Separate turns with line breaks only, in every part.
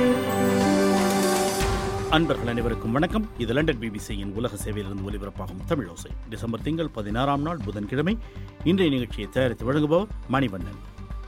அன்பர்கள் அனைவருக்கும் வணக்கம் இது லண்டன் பிபிசியின் உலக சேவையிலிருந்து ஒலிபரப்பாகும் தமிழ் ஓசை டிசம்பர் திங்கள் பதினாறாம் நாள் புதன்கிழமை இன்றைய நிகழ்ச்சியை தயாரித்து வழங்குபவர் மணிவண்ணன்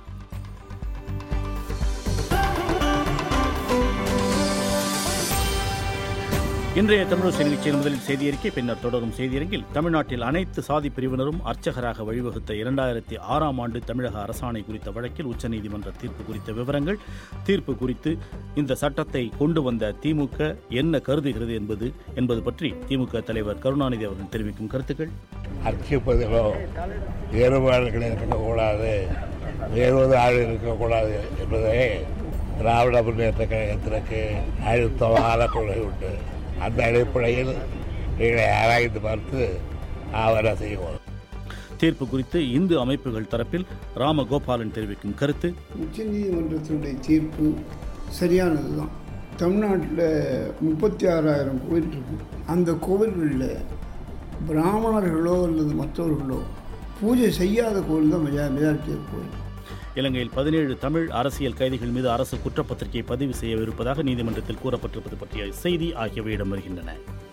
இன்றைய தமிழோசை நிகழ்ச்சியில் முதலில் செய்தி அறிக்கை பின்னர் தொடரும் செய்தியரங்கில் தமிழ்நாட்டில் அனைத்து சாதி பிரிவினரும் அர்ச்சகராக வழிவகுத்த இரண்டாயிரத்தி ஆறாம் ஆண்டு தமிழக அரசாணை குறித்த வழக்கில் உச்சநீதிமன்ற தீர்ப்பு குறித்த விவரங்கள் தீர்ப்பு குறித்து இந்த சட்டத்தை கொண்டு வந்த திமுக என்ன கருதுகிறது என்பது என்பது பற்றி திமுக தலைவர் கருணாநிதி அவர்கள் தெரிவிக்கும் கருத்துக்கள்
அர்ச்சிப்பதிலோ வேறுபாடுகள் இருக்கக்கூடாது வேறுவது ஆள் இருக்கக்கூடாது என்பதே திராவிட முன்னேற்ற கழகத்திற்கு அழுத்தமான கொள்கை உண்டு அந்த அடிப்படையில் இதை ஆராய்ந்து பார்த்து ஆவண செய்வோம்
தீர்ப்பு குறித்து இந்து அமைப்புகள் தரப்பில் ராமகோபாலன் தெரிவிக்கும் கருத்து
உச்சநீதிமன்றத்தினுடைய தீர்ப்பு சரியானது தான் தமிழ்நாட்டில் முப்பத்தி ஆறாயிரம் கோவில் இருக்கு அந்த கோவில்களில் பிராமணர்களோ அல்லது மற்றவர்களோ பூஜை செய்யாத கோவில் தான் மெஜா மெஜாரிட்டி கோவில்
இலங்கையில் பதினேழு தமிழ் அரசியல் கைதிகள் மீது அரசு குற்றப்பத்திரிகை பதிவு செய்யவிருப்பதாக நீதிமன்றத்தில் கூறப்பட்டிருப்பது பற்றிய செய்தி ஆகியவை இடம் வருகின்றன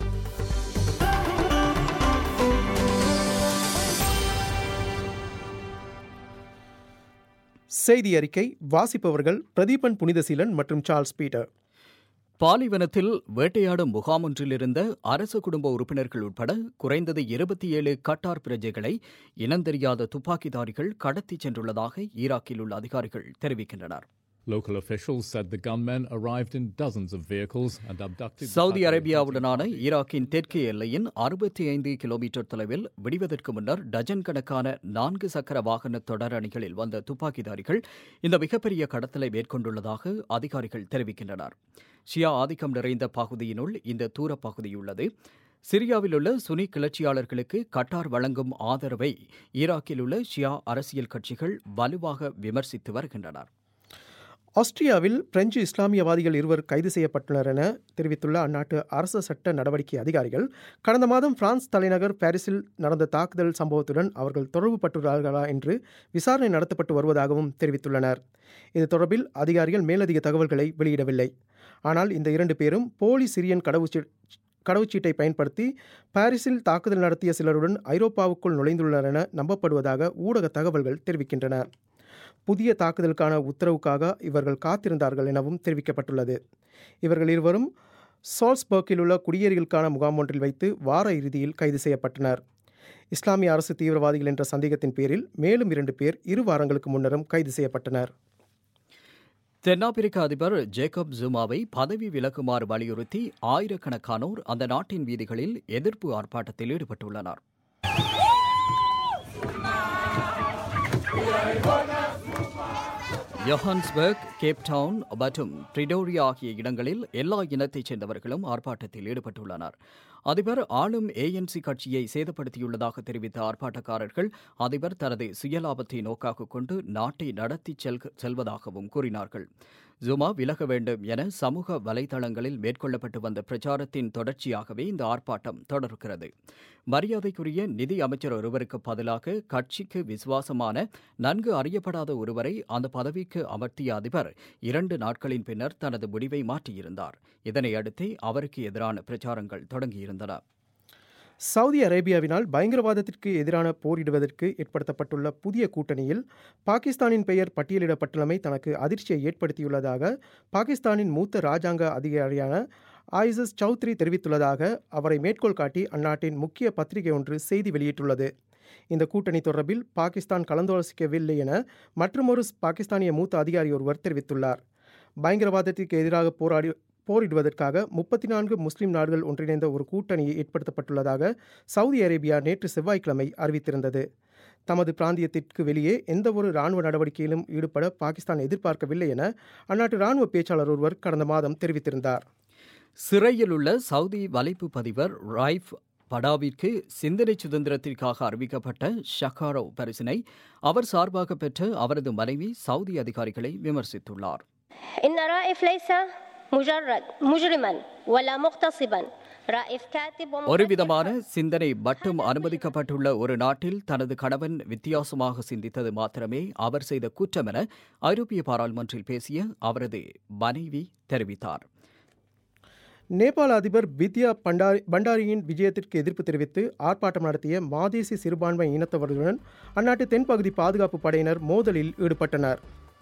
செய்தி அறிக்கை வாசிப்பவர்கள் பிரதீபன் புனிதசீலன் மற்றும் சார்ல்ஸ் பீட்டர்
பாலைவனத்தில் வேட்டையாடும் முகாமொன்றில் இருந்த அரச குடும்ப உறுப்பினர்கள் உட்பட குறைந்தது இருபத்தி ஏழு கட்டார் பிரஜைகளை இனந்தெரியாத துப்பாக்கிதாரிகள் கடத்திச் சென்றுள்ளதாக ஈராக்கில் உள்ள அதிகாரிகள் தெரிவிக்கின்றனர்
Local officials said the gunmen arrived in dozens of vehicles and abducted.
Saudi அரேபியாவுடனான ஈராக்கின் தெற்கு எல்லையின் அறுபத்தி ஐந்து கிலோமீட்டர் தொலைவில் விடிவதற்கு முன்னர் டஜன் கணக்கான நான்கு சக்கர வாகன தொடர் அணிகளில் வந்த துப்பாக்கிதாரிகள் இந்த மிகப்பெரிய கடத்தலை மேற்கொண்டுள்ளதாக அதிகாரிகள் தெரிவிக்கின்றனர் ஷியா ஆதிக்கம் நிறைந்த பகுதியினுள் இந்த தூர பகுதியுள்ளது சிரியாவில் உள்ள சுனி கிளர்ச்சியாளர்களுக்கு கட்டார் வழங்கும் ஆதரவை ஈராக்கில் உள்ள ஷியா அரசியல் கட்சிகள் வலுவாக விமர்சித்து வருகின்றனர்
ஆஸ்திரியாவில் பிரெஞ்சு இஸ்லாமியவாதிகள் இருவர் கைது செய்யப்பட்டுள்ளனர் என தெரிவித்துள்ள அந்நாட்டு அரச சட்ட நடவடிக்கை அதிகாரிகள் கடந்த மாதம் பிரான்ஸ் தலைநகர் பாரிஸில் நடந்த தாக்குதல் சம்பவத்துடன் அவர்கள் தொடர்பு பட்டுள்ளார்களா என்று விசாரணை நடத்தப்பட்டு வருவதாகவும் தெரிவித்துள்ளனர் இது தொடர்பில் அதிகாரிகள் மேலதிக தகவல்களை வெளியிடவில்லை ஆனால் இந்த இரண்டு பேரும் போலி சிரியன் கடவுச்சீ கடவுச்சீட்டை பயன்படுத்தி பாரிஸில் தாக்குதல் நடத்திய சிலருடன் ஐரோப்பாவுக்குள் நுழைந்துள்ளனர் என நம்பப்படுவதாக ஊடக தகவல்கள் தெரிவிக்கின்றன புதிய தாக்குதலுக்கான உத்தரவுக்காக இவர்கள் காத்திருந்தார்கள் எனவும் தெரிவிக்கப்பட்டுள்ளது இவர்கள் இருவரும் சால்ஸ்பர்க்கில் உள்ள குடியேறிகளுக்கான முகாம் ஒன்றில் வைத்து வார இறுதியில் கைது செய்யப்பட்டனர் இஸ்லாமிய அரசு தீவிரவாதிகள் என்ற சந்தேகத்தின் பேரில் மேலும் இரண்டு பேர் இரு வாரங்களுக்கு முன்னரும் கைது செய்யப்பட்டனர்
தென்னாப்பிரிக்க அதிபர் ஜேக்கப் ஜுமாவை பதவி விலகுமாறு வலியுறுத்தி ஆயிரக்கணக்கானோர் அந்த நாட்டின் வீதிகளில் எதிர்ப்பு ஆர்ப்பாட்டத்தில் ஈடுபட்டுள்ளனர் யோஹான்ஸ்பர்க் கேப்டவுன் மற்றும் பிரிடோரியா ஆகிய இடங்களில் எல்லா இனத்தைச் சேர்ந்தவர்களும் ஆர்ப்பாட்டத்தில் ஈடுபட்டுள்ளனர் அதிபர் ஆளும் ஏஎன்சி கட்சியை சேதப்படுத்தியுள்ளதாக தெரிவித்த ஆர்ப்பாட்டக்காரர்கள் அதிபர் தனது சுயலாபத்தை நோக்காக கொண்டு நாட்டை நடத்தி செல் செல்வதாகவும் கூறினார்கள் ஜுமா விலக வேண்டும் என சமூக வலைதளங்களில் மேற்கொள்ளப்பட்டு வந்த பிரச்சாரத்தின் தொடர்ச்சியாகவே இந்த ஆர்ப்பாட்டம் தொடர்கிறது மரியாதைக்குரிய நிதி அமைச்சர் ஒருவருக்கு பதிலாக கட்சிக்கு விசுவாசமான நன்கு அறியப்படாத ஒருவரை அந்த பதவிக்கு அமர்த்திய அதிபர் இரண்டு நாட்களின் பின்னர் தனது முடிவை மாற்றியிருந்தார் இதனை அடுத்தே அவருக்கு எதிரான பிரச்சாரங்கள் தொடங்கியிருந்தன
சவுதி அரேபியாவினால் பயங்கரவாதத்திற்கு எதிரான போரிடுவதற்கு ஏற்படுத்தப்பட்டுள்ள புதிய கூட்டணியில் பாகிஸ்தானின் பெயர் பட்டியலிடப்பட்டுள்ளமை தனக்கு அதிர்ச்சியை ஏற்படுத்தியுள்ளதாக பாகிஸ்தானின் மூத்த ராஜாங்க அதிகாரியான ஆயிசஸ் சௌத்ரி தெரிவித்துள்ளதாக அவரை மேற்கோள் காட்டி அந்நாட்டின் முக்கிய பத்திரிகை ஒன்று செய்தி வெளியிட்டுள்ளது இந்த கூட்டணி தொடர்பில் பாகிஸ்தான் கலந்தாலோசிக்கவில்லை என மற்றொரு பாகிஸ்தானிய மூத்த அதிகாரி ஒருவர் தெரிவித்துள்ளார் பயங்கரவாதத்திற்கு எதிராக போராடி போரிடுவதற்காக முப்பத்தி நான்கு முஸ்லிம் நாடுகள் ஒன்றிணைந்த ஒரு கூட்டணி ஏற்படுத்தப்பட்டுள்ளதாக சவுதி அரேபியா நேற்று செவ்வாய்க்கிழமை அறிவித்திருந்தது தமது பிராந்தியத்திற்கு வெளியே எந்தவொரு இராணுவ நடவடிக்கையிலும் ஈடுபட பாகிஸ்தான் எதிர்பார்க்கவில்லை என அந்நாட்டு இராணுவ பேச்சாளர் ஒருவர் கடந்த மாதம் தெரிவித்திருந்தார்
சிறையில் உள்ள சவுதி வலைப்பு பதிவர் ராய்ஃப் படாவிற்கு சிந்தனை சுதந்திரத்திற்காக அறிவிக்கப்பட்ட ஷக்காரோ பரிசினை அவர் சார்பாக பெற்ற அவரது மனைவி சவுதி அதிகாரிகளை விமர்சித்துள்ளார்
إن رائف ليس مجرد مجرما ولا مغتصبا رئيس كاتب
ஒருவிதமான சிந்தனை மட்டும் அனுமதிக்கப்பட்டுள்ள ஒரு நாட்டில் தனது கணவன் வித்தியாசமாக சிந்தித்தது மாத்திரமே அவர் செய்த குற்றம் என ஐரோப்பிய பாராளுமன்றில் பேசிய அவரது மனைவி தெரிவித்தார்
நேபாள அதிபர் வித்யா பண்டாரி பண்டாரியின் விஜயத்திற்கு எதிர்ப்பு தெரிவித்து ஆர்ப்பாட்டம் நடத்திய மாதேசி சிறுபான்மை இனத்தவர்களுடன் அந்நாட்டு தென்பகுதி பாதுகாப்பு படையினர் மோதலில் ஈடுபட்டனர்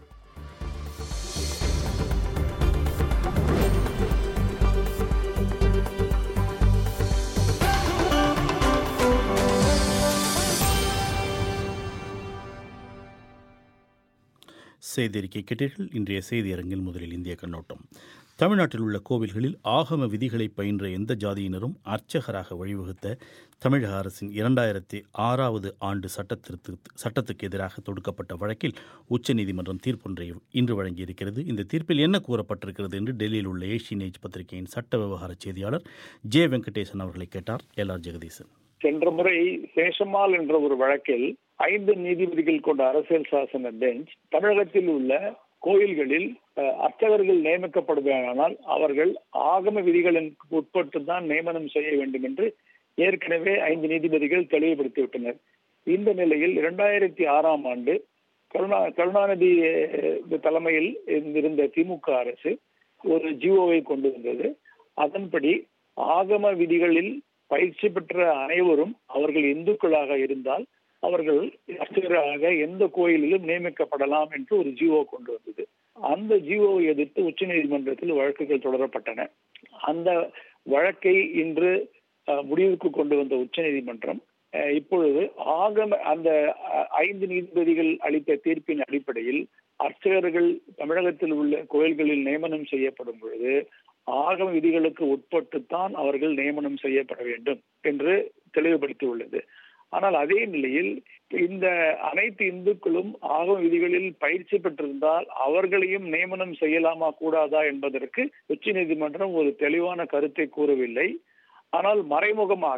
செய்தி அறிக்கை கேட்டீர்கள் இன்றைய செய்தி அரங்கில் முதலில் இந்திய கண்ணோட்டம் தமிழ்நாட்டில் உள்ள கோவில்களில் ஆகம விதிகளை பயின்ற எந்த ஜாதியினரும் அர்ச்சகராக வழிவகுத்த தமிழக அரசின் இரண்டாயிரத்தி ஆறாவது ஆண்டு சட்டத்திற்கு சட்டத்துக்கு எதிராக தொடுக்கப்பட்ட வழக்கில் உச்சநீதிமன்றம் தீர்ப்பொன்றை இன்று வழங்கியிருக்கிறது இந்த தீர்ப்பில் என்ன கூறப்பட்டிருக்கிறது என்று டெல்லியில் உள்ள ஏஷியன் ஏஜ் பத்திரிகையின் சட்ட விவகார செய்தியாளர் ஜே வெங்கடேசன் அவர்களை கேட்டார் எல் ஆர் ஜெகதீசன்
சென்ற முறை சேஷமால் என்ற ஒரு வழக்கில் ஐந்து நீதிபதிகள் கொண்ட அரசியல் சாசன பெஞ்ச் தமிழகத்தில் உள்ள கோயில்களில் அஹ், அர்ச்சகர்கள் நியமிக்கப்படுவானால் அவர்கள் ஆகம விதிகளின் உட்பட்டு தான் நியமனம் செய்ய வேண்டும் என்று ஏற்கனவே ஐந்து நீதிபதிகள் தெளிவுபடுத்திவிட்டனர் இந்த நிலையில் இரண்டாயிரத்தி ஆறாம் ஆண்டு கருணா கருணாநிதி அஹ், தலைமையில் இருந்த திமுக அரசு ஒரு ஜிஓவை கொண்டு வந்தது அதன்படி ஆகம விதிகளில் பயிற்சி பெற்ற அனைவரும் அவர்கள் இந்துக்களாக இருந்தால் அவர்கள் அர்ச்சகராக எந்த கோயிலிலும் நியமிக்கப்படலாம் என்று ஒரு ஜிஓ கொண்டு வந்தது அந்த ஜிஓவை எதிர்த்து உச்சநீதிமன்றத்தில் வழக்குகள் தொடரப்பட்டன அந்த வழக்கை இன்று அஹ், முடிவுக்கு கொண்டு வந்த உச்சநீதிமன்றம் அஹ், இப்பொழுது ஆகம அந்த அஹ், ஐந்து நீதிபதிகள் அளித்த தீர்ப்பின் அடிப்படையில் அர்ச்சகர்கள் தமிழகத்தில் உள்ள கோயில்களில் நியமனம் செய்யப்படும் பொழுது ஆகம விதிகளுக்கு உட்பட்டுத்தான் அவர்கள் நியமனம் செய்யப்பட வேண்டும் என்று தெளிவுபடுத்தியுள்ளது ஆனால் அதே நிலையில் இந்த அனைத்து இந்துக்களும் ஆகம விதிகளில் பயிற்சி பெற்றிருந்தால் அவர்களையும் நியமனம் செய்யலாமா கூடாதா என்பதற்கு உச்சநீதிமன்றம் ஒரு தெளிவான கருத்தை கூறவில்லை ஆனால் மறைமுகமாக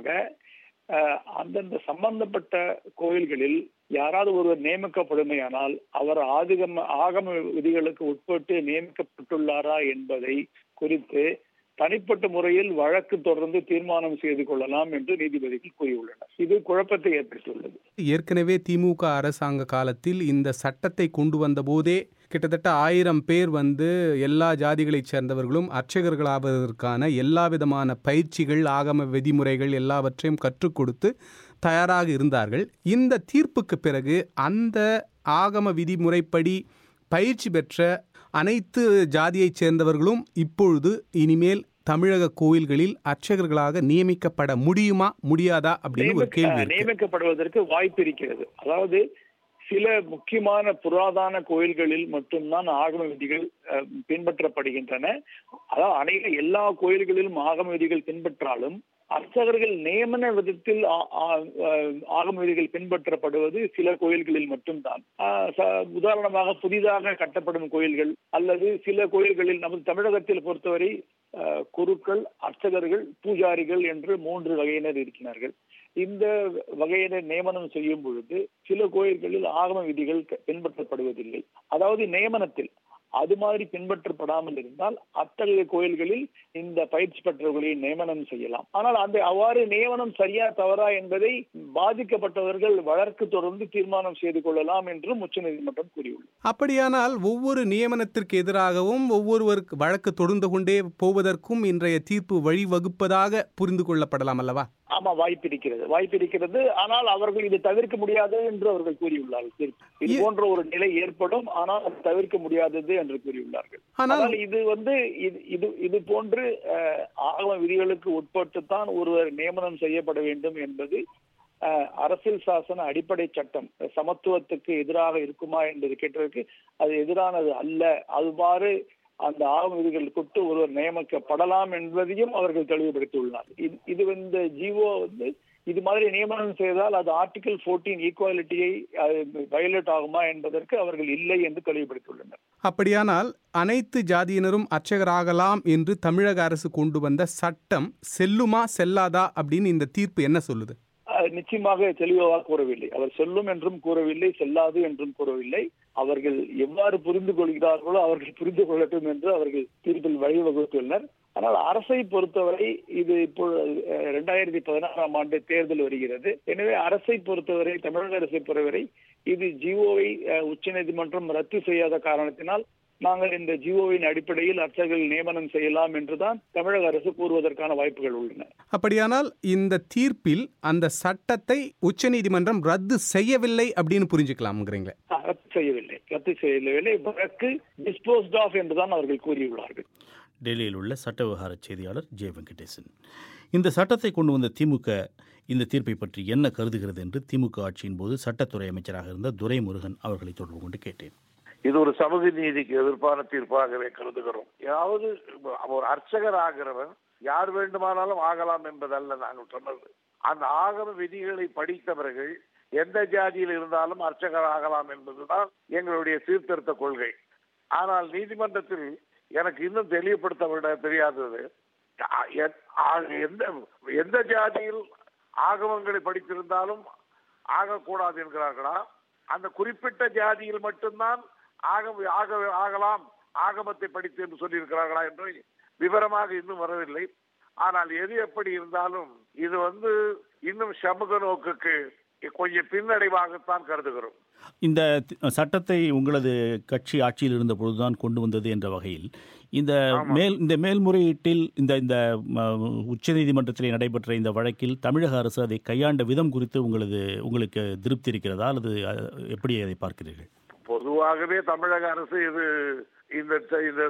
அஹ், அந்தந்த சம்பந்தப்பட்ட கோயில்களில் யாராவது ஒருவர் நியமிக்கப்படுமையானால் அவர் ஆதிகம ஆகம விதிகளுக்கு உட்பட்டு நியமிக்கப்பட்டுள்ளாரா என்பதை குறித்து தனிப்பட்ட முறையில் வழக்கு தொடர்ந்து தீர்மானம் செய்து கொள்ளலாம் என்று நீதிபதிகள் கூறியுள்ளனர் இது குழப்பத்தை ஏற்படுத்தியுள்ளது
ஏற்கனவே திமுக அரசாங்க காலத்தில் இந்த சட்டத்தை கொண்டு வந்த போதே கிட்டத்தட்ட ஆயிரம் பேர் வந்து எல்லா ஜாதிகளைச் சேர்ந்தவர்களும் அர்ச்சகர்களாவதற்கான எல்லா விதமான பயிற்சிகள் ஆகம விதிமுறைகள் எல்லாவற்றையும் கற்றுக் கொடுத்து தயாராக இருந்தார்கள் இந்த தீர்ப்புக்கு பிறகு அந்த ஆகம விதிமுறைப்படி பயிற்சி பெற்ற அனைத்து ஜாதியைச் சேர்ந்தவர்களும் இப்பொழுது இனிமேல் தமிழக கோயில்களில் அர்ச்சகர்களாக நியமிக்கப்பட முடியுமா முடியாதா அப்படின்னு ஒரு கேள்வி
நியமிக்க-
இருக்கு.
நியமிக்கப்படுவதற்கு வாய்ப்பு இருக்கிறது அதாவது சில முக்கியமான புராதான கோயில்களில் மட்டும்தான் ஆகம விதிகள் அஹ், பின்பற்றப்படுகின்றன அதாவது அநேக எல்லா கோயில்களிலும் ஆகம விதிகள் பின்பற்றாலும் அர்ச்சகர்கள் நியமன விதத்தில் ஆ- ஆ- அஹ், ஆகம விதிகள் பின்பற்றப்படுவது சில கோயில்களில் மட்டும்தான் ஆஹ், ச- உதாரணமாக புதிதாக கட்டப்படும் கோயில்கள் அல்லது சில கோயில்களில் நமது தமிழகத்தில் பொறுத்தவரை அஹ், குருக்கள் அர்ச்சகர்கள் பூஜாரிகள் என்று மூன்று வகையினர் இருக்கிறார்கள் இந்த வகையினர் நியமனம் செய்யும் பொழுது சில கோயில்களில் ஆகம விதிகள் க- பின்பற்றப்படுவதில்லை அதாவது நியமனத்தில் அது மாதிரி பின்பற்றப்படாமல் இருந்தால் அத்தகைய கோயில்களில் இந்த பயிற்சி பெற்றவர்களை நியமனம் செய்யலாம் ஆனால் அந்த அவ்வாறு நியமனம் சரியா தவறா என்பதை பாதிக்கப்பட்டவர்கள் வழக்கு தொடர்ந்து தீர்மானம் செய்து கொள்ளலாம் என்றும் உச்சநீதிமன்றம் கூறியுள்ளது
அப்படியானால் ஒவ்வொரு நியமனத்திற்கு எதிராகவும் ஒவ்வொருவருக்கு வழக்கு தொடர்ந்து கொண்டே போவதற்கும் இன்றைய தீர்ப்பு வழிவகுப்பதாக புரிந்து கொள்ளப்படலாம் அல்லவா
ஆமா வாய்ப்பு இருக்கிறது வாய்ப்பு இருக்கிறது ஆனால் அவர்கள் இது தவிர்க்க முடியாது என்று அவர்கள் கூறியுள்ளார்கள் தீர்ப்பு. இது போன்ற ஒரு நிலை ஏற்படும் ஆனால் அது தவிர்க்க முடியாதது என்று கூறியுள்ளார்கள்
ஆனால்
ஆனால் இது வந்து இது இது இது போன்று அஹ், ஆகம விதிகளுக்கு உட்பட்டுத்தான் ஒருவர் நியமனம் செய்யப்பட வேண்டும் என்பது அஹ், அரசியல் சாசன அடிப்படை சட்டம் சமத்துவத்துக்கு எதிராக இருக்குமா என்பது கேட்டதற்கு அது எதிரானது அல்ல அவ்வாறு அந்த ஆகம விதிகளுக்கு ஒருவர் நியமிக்கப்படலாம் என்பதையும் அவர்கள் தெளிவுபடுத்தியுள்ளனர் இது- இது இந்த ஜிஓ வந்து இது மாதிரி நியமனம் செய்தால் அது ஆர்டிகல் 14 ஈக்குவாலிட்டியை வயலேட் ஆகுமா என்பதற்கு அவர்கள் இல்லை என்று தெளிவுபடுத்தியுள்ளனர்
அப்படியானால் அனைத்து ஜாதியினரும் அர்ச்சகராகலாம் என்று தமிழக அரசு கொண்டு வந்த சட்டம் செல்லுமா செல்லாதா அப்படின்னு இந்த தீர்ப்பு என்ன சொல்லுது
அஹ், நிச்சயமாக தெளிவாக கூறவில்லை அவர் செல்லும் என்றும் கூறவில்லை செல்லாது என்றும் கூறவில்லை அவர்கள் எவ்வாறு புரிந்து கொள்கிறார்களோ அவர்கள் புரிந்து கொள்ளட்டும் என்று அவர்கள் தீர்ப்பில் வழிவகுத்துள்ளனர் ஆனால் அரசை பொறுத்தவரை இது இப்போ இரண்டாயிரத்தி பதினாறாம் ஆண்டு தேர்தல் வருகிறது எனவே அரசை பொறுத்தவரை தமிழக அரசை பொறுத்தவரை இது ஜிஓவை உச்சநீதிமன்றம் ரத்து செய்யாத காரணத்தினால் நாங்கள் இந்த ஜிஓவின் அடிப்படையில் அர்ச்சகர்கள் நியமனம் செய்யலாம் என்றுதான் தமிழக அரசு கூறுவதற்கான வாய்ப்புகள் உள்ளன
அப்படியானால் இந்த தீர்ப்பில் அந்த சட்டத்தை உச்சநீதிமன்றம் ரத்து செய்யவில்லை அப்படின்னு புரிஞ்சுக்கலாம்ங்கிறீங்களே
ரத்து செய்யவில்லை ரத்து செய்யவில்லை வழக்கு டிஸ்போஸ்ட் ஆஃப் என்றுதான் அவர்கள் கூறியுள்ளார்கள்
டெல்லியில் உள்ள சட்ட விவகார செய்தியாளர் ஜே வெங்கடேசன் இந்த சட்டத்தை கொண்டு வந்த திமுக இந்த தீர்ப்பை பற்றி என்ன கருதுகிறது என்று திமுக ஆட்சியின் போது சட்டத்துறை அமைச்சராக இருந்த துரைமுருகன் அவர்களை தொடர்பு கொண்டு கேட்டேன்
இது ஒரு சமூக நீதிக்கு எதிர்ப்பான தீர்ப்பாகவே கருதுகிறோம் அதாவது ஒரு அர்ச்சகர் ஆகிறவன் யார் வேண்டுமானாலும் ஆகலாம் என்பதல்ல நாங்கள் சொன்னது அந்த ஆகம விதிகளை படித்தவர்கள் எந்த ஜாதியில் இருந்தாலும் அர்ச்சகர் ஆகலாம் என்பதுதான் எங்களுடைய சீர்திருத்த கொள்கை ஆனால் நீதிமன்றத்தில் எனக்கு இன்னும் தெளிவுபடுத்த விட தெரியாதது எந்த எந்த ஜாதியில் ஆகமங்களை படித்திருந்தாலும் ஆகக்கூடாது என்கிறார்களா அந்த குறிப்பிட்ட ஜாதியில் மட்டும்தான் ஆக ஆக ஆகலாம் ஆகமத்தை படித்து என்று சொல்லியிருக்கிறார்களா என்று விவரமாக இன்னும் வரவில்லை ஆனால் எது எப்படி இருந்தாலும் இது வந்து இன்னும் சமூக நோக்குக்கு கொஞ்சம் பின்னடைவாகத்தான் கருதுகிறோம்
இந்த சட்டத்தை உங்களது கட்சி ஆட்சியில் இருந்த பொழுதுதான் கொண்டு வந்தது என்ற வகையில் இந்த மேல் இந்த மேல்முறையீட்டில் இந்த இந்த உச்சநீதிமன்றத்தில் நடைபெற்ற இந்த வழக்கில் தமிழக அரசு அதை கையாண்ட விதம் குறித்து உங்களது உங்களுக்கு திருப்தி இருக்கிறதா அல்லது எப்படி அதை பார்க்கிறீர்கள்
பொதுவாகவே தமிழக அரசு இது இந்த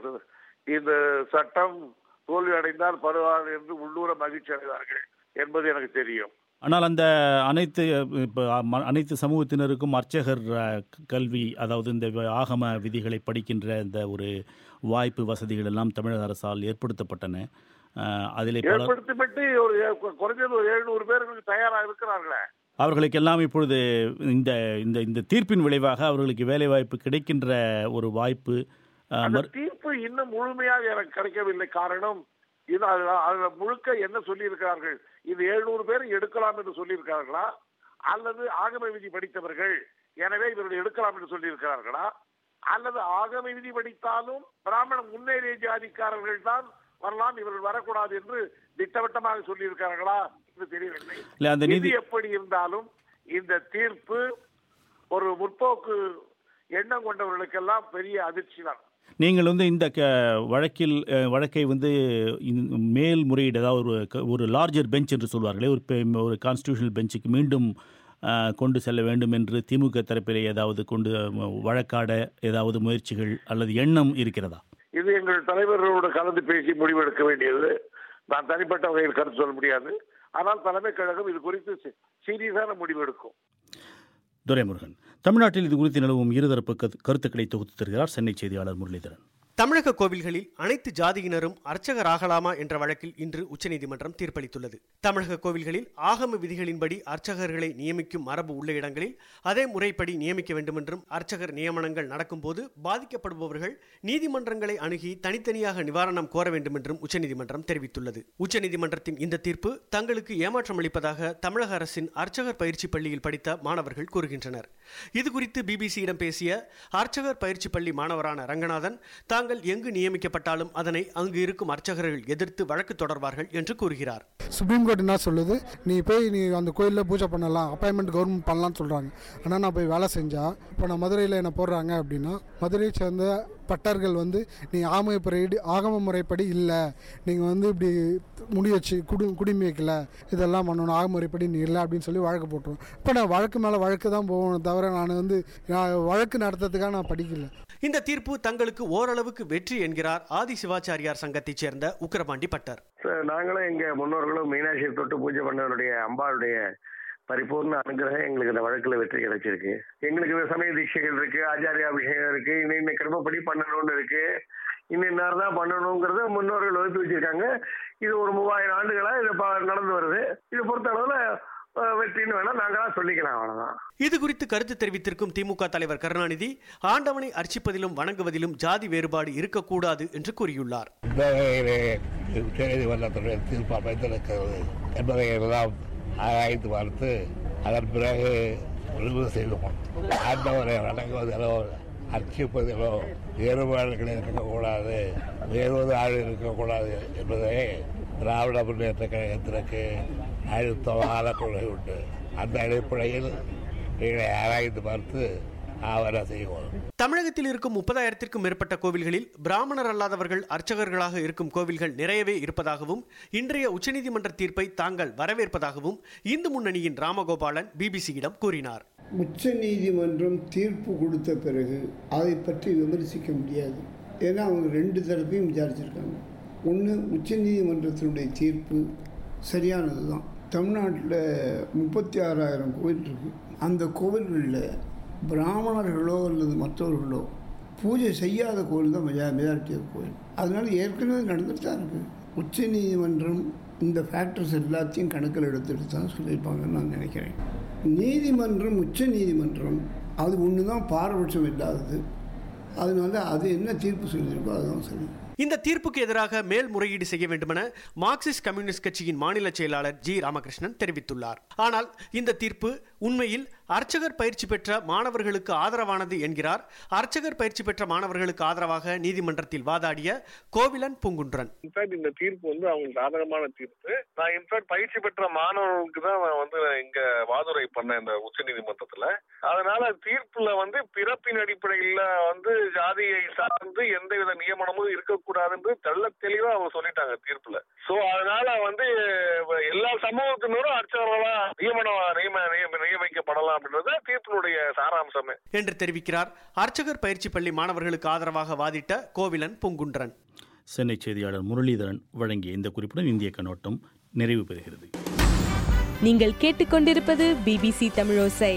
இந்த சட்டம் தோல்வி அடைந்தால் பரவாயில்லை என்று உள்ளூர மகிழ்ச்சி அடைவார்கள் என்பது எனக்கு தெரியும்
ஆனால் அந்த அனைத்து இப்போ அனைத்து சமூகத்தினருக்கும் அர்ச்சகர் கல்வி அதாவது இந்த ஆகம விதிகளை படிக்கின்ற இந்த ஒரு வாய்ப்பு வசதிகள் எல்லாம் தமிழக அரசால் ஏற்படுத்தப்பட்டன
அதில் ஏற்படுத்தப்பட்டு ஒரு குறைஞ்சது ஒரு எழுநூறு பேர்களுக்கு தயாராக இருக்கிறார்களே
அவர்களுக்கெல்லாம் இப்பொழுது இந்த இந்த இந்த தீர்ப்பின் விளைவாக அவர்களுக்கு வேலை வாய்ப்பு கிடைக்கின்ற ஒரு வாய்ப்பு
தீர்ப்பு இன்னும் முழுமையாக எனக்கு கிடைக்கவில்லை காரணம் இது அதுல முழுக்க என்ன சொல்லி இருக்கிறார்கள் இது எழுநூறு பேர் எடுக்கலாம் என்று சொல்லியிருக்கிறார்களா அல்லது ஆகம விதி படித்தவர்கள் எனவே இவர்கள் எடுக்கலாம் என்று சொல்லியிருக்கிறார்களா அல்லது ஆகம விதி படித்தாலும் பிராமண முன்னேறிய ஜாதிக்காரர்கள் தான் வரலாம் இவர்கள் வரக்கூடாது என்று திட்டவட்டமாக சொல்லியிருக்கிறார்களா என்று தெரியவில்லை இது எப்படி இருந்தாலும் இந்த தீர்ப்பு ஒரு முற்போக்கு எண்ணம் கொண்டவர்களுக்கெல்லாம் பெரிய அதிர்ச்சி தான்
நீங்கள் வந்து இந்த க வழக்கில் வழக்கை வந்து மேல் முறையீடு அதாவது ஒரு ஒரு லார்ஜர் பெஞ்ச் என்று சொல்வார்களே ஒரு ஒரு கான்ஸ்டியூஷனல் பெஞ்சுக்கு மீண்டும் கொண்டு செல்ல வேண்டும் என்று திமுக தரப்பிலே ஏதாவது கொண்டு வழக்காட ஏதாவது முயற்சிகள் அல்லது எண்ணம் இருக்கிறதா
இது எங்கள் தலைவர்களோடு கலந்து பேசி முடிவெடுக்க வேண்டியது நான் தனிப்பட்ட வகையில் கருத்து சொல்ல முடியாது ஆனால் தலைமை கழகம் இது குறித்து சீரியஸான முடிவெடுக்கும்
துரைமுருகன் தமிழ்நாட்டில் இது குறித்து நிலவும் இருதரப்பு கருத்துக்களை தொகுத்து தருகிறார் சென்னை செய்தியாளர் முரளிதரன்
தமிழக கோவில்களில் அனைத்து ஜாதியினரும் அர்ச்சகராகலாமா என்ற வழக்கில் இன்று உச்சநீதிமன்றம் தீர்ப்பளித்துள்ளது தமிழக கோவில்களில் ஆகம விதிகளின்படி அர்ச்சகர்களை நியமிக்கும் மரபு உள்ள இடங்களில் அதே முறைப்படி நியமிக்க வேண்டுமென்றும் அர்ச்சகர் நியமனங்கள் நடக்கும்போது பாதிக்கப்படுபவர்கள் நீதிமன்றங்களை அணுகி தனித்தனியாக நிவாரணம் கோர வேண்டுமென்றும் உச்சநீதிமன்றம் தெரிவித்துள்ளது உச்சநீதிமன்றத்தின் இந்த தீர்ப்பு தங்களுக்கு ஏமாற்றம் அளிப்பதாக தமிழக அரசின் அர்ச்சகர் பயிற்சி பள்ளியில் படித்த மாணவர்கள் கூறுகின்றனர் இதுகுறித்து பிபிசியிடம் பேசிய அர்ச்சகர் பயிற்சி பள்ளி மாணவரான ரங்கநாதன் தாங்கள் தாங்கள் எங்கு நியமிக்கப்பட்டாலும் அதனை அங்கு இருக்கும் அர்ச்சகர்கள் எதிர்த்து வழக்கு தொடர்வார்கள் என்று கூறுகிறார்
சுப்ரீம் கோர்ட் என்ன சொல்லுது நீ போய் நீ அந்த கோயிலில் பூஜை பண்ணலாம் அப்பாயின்மெண்ட் கவர்மெண்ட் பண்ணலாம்னு சொல்கிறாங்க ஆனால் நான் போய் வேலை செஞ்சால் இப்போ நான் மதுரையில் என்ன போடுறாங்க அப்படின்னா மதுரையை சேர்ந்த பட்டர்கள் வந்து நீ ஆம முறைப்படி ஆகம முறைப்படி இல்லை நீங்கள் வந்து இப்படி முடி வச்சு குடி குடிமை வைக்கல இதெல்லாம் பண்ணணும் ஆகம முறைப்படி நீ இல்லை அப்படின்னு சொல்லி வழக்கு போட்டுருவோம் இப்போ நான் வழக்கு மேலே வழக்கு தான் போகணும் தவிர நான் வந்து வழக்கு நடத்துறதுக்காக நான் படிக்கல
இந்த தீர்ப்பு தங்களுக்கு ஓரளவுக்கு வெற்றி என்கிறார் ஆதி சிவாச்சாரியார் சங்கத்தைச் சேர்ந்த உக்கரபாண்டி பட்டர்
நாங்களும் எங்க முன்னோர்களும் மீனாட்சியை தொட்டு பூஜை பண்ணவருடைய அம்பாளுடைய பரிபூர்ண அனுகிரகம் எங்களுக்கு இந்த வழக்குல வெற்றி கிடைச்சிருக்கு எங்களுக்கு சமய தீட்சைகள் இருக்கு ஆச்சாரிய அபிஷேகம் இருக்கு இன்னும் இன்னும் கிரமப்படி பண்ணணும்னு இருக்கு இன்னும் நேரம் தான் பண்ணணுங்கிறத முன்னோர்கள் வகுத்து வச்சிருக்காங்க இது ஒரு மூவாயிரம் ஆண்டுகளா இது நடந்து வருது இது பொறுத்த அளவுல வெற்றின்னு வேணா நாங்களா சொல்லிக்கலாம் அவ்வளவுதான்
இது குறித்து கருத்து தெரிவித்திருக்கும் திமுக தலைவர் கருணாநிதி ஆண்டவனை அர்ச்சிப்பதிலும் வணங்குவதிலும் ஜாதி வேறுபாடு இருக்கக்கூடாது என்று கூறியுள்ளார்
இந்த வகையிலே உச்சநீதிமன்றத்துடைய தீர்ப்பு அமைந்திருக்கிறது என்பதை எல்லாம் ஆராய்ந்து பார்த்து அதன் பிறகு முடிவு செய்வோம் ஆண்டவரை வணங்குவதிலோ அர்ச்சிப்பதிலோ வேறுபாடுகள் இருக்கக்கூடாது வேறொரு ஆள் இருக்கக்கூடாது என்பதை திராவிட முன்னேற்ற கழகத்திற்கு அழுத்தமான கொள்கை உண்டு அந்த அடிப்படையில் இதை ஆராய்ந்து பார்த்து ஆவண செய்வோம்
தமிழகத்தில் இருக்கும் முப்பதாயிரத்திற்கும் மேற்பட்ட கோவில்களில் பிராமணர் அல்லாதவர்கள் அர்ச்சகர்களாக இருக்கும் கோவில்கள் நிறையவே இருப்பதாகவும் இன்றைய உச்சநீதிமன்ற தீர்ப்பை தாங்கள் வரவேற்பதாகவும் இந்து முன்னணியின் ராமகோபாலன் பிபிசியிடம் கூறினார்
உச்ச நீதிமன்றம் தீர்ப்பு கொடுத்த பிறகு அதை பற்றி விமர்சிக்க முடியாது ஏன்னா அவங்க ரெண்டு தரப்பையும் விசாரிச்சிருக்காங்க ஒன்று உச்ச நீதிமன்றத்தினுடைய தீர்ப்பு சரியானது தான் தமிழ்நாட்டில் முப்பத்தி ஆறாயிரம் கோவில் இருக்குது அந்த கோவில்களில் பிராமணர்களோ அல்லது மற்றவர்களோ பூஜை செய்யாத கோவில் தான் மெஜா மெஜாரிட்டி ஆஃப் கோவில் அதனால ஏற்கனவே நடந்துட்டு தான் இருக்குது உச்ச நீதிமன்றம் இந்த ஃபேக்டர்ஸ் எல்லாத்தையும் கணக்கில் எடுத்துட்டு தான் சொல்லியிருப்பாங்கன்னு நான் நினைக்கிறேன் நீதிமன்றம் உச்ச நீதிமன்றம் அது ஒன்று தான் பாரபட்சம் இல்லாதது அதனால அது என்ன தீர்ப்பு சொல்லியிருக்கோ அதுதான் சரி
இந்த தீர்ப்புக்கு எதிராக மேல்முறையீடு செய்ய வேண்டுமென மார்க்சிஸ்ட் கம்யூனிஸ்ட் கட்சியின் மாநில செயலாளர் ஜி ராமகிருஷ்ணன் தெரிவித்துள்ளார் ஆனால் இந்த தீர்ப்பு உண்மையில் அர்ச்சகர் பயிற்சி பெற்ற மாணவர்களுக்கு ஆதரவானது என்கிறார் அர்ச்சகர் பயிற்சி பெற்ற மாணவர்களுக்கு ஆதரவாக நீதிமன்றத்தில் வாதாடிய கோவிலன் பூங்குன்றன்
இன்ஃபேக்ட் இந்த தீர்ப்பு வந்து அவங்களுக்கு ஆதரமான தீர்ப்பு நான் இன்ஃபேக்ட் பயிற்சி பெற்ற மாணவர்களுக்கு தான் நான் வந்து இங்க வாதுரை பண்ணேன் இந்த உச்ச நீதிமன்றத்துல அதனால தீர்ப்புல வந்து பிறப்பின் அடிப்படையில வந்து ஜாதியை சார்ந்து எந்தவித நியமனமும் இருக்கக்கூடாதுன்னு தெள்ள தெளிவா அவங்க சொல்லிட்டாங்க தீர்ப்புல சோ அதனால வந்து எல்லா சமூகத்தினரும் அர்ச்சகர்களா நியமனம் நியம நியம- நியமிக்கப்படலாம் அப்படின்றது தீர்ப்பினுடைய சாராம்சமே
என்று தெரிவிக்கிறார் அர்ச்சகர் பயிற்சி பள்ளி மாணவர்களுக்கு ஆதரவாக வாதிட்ட கோவிலன் பூங்குன்றன்
சென்னை செய்தியாளர் முரளிதரன் வழங்கிய இந்த குறிப்புடன் இந்திய கண்ணோட்டம் நிறைவு பெறுகிறது
நீங்கள் கேட்டுக்கொண்டிருப்பது பிபிசி தமிழோசை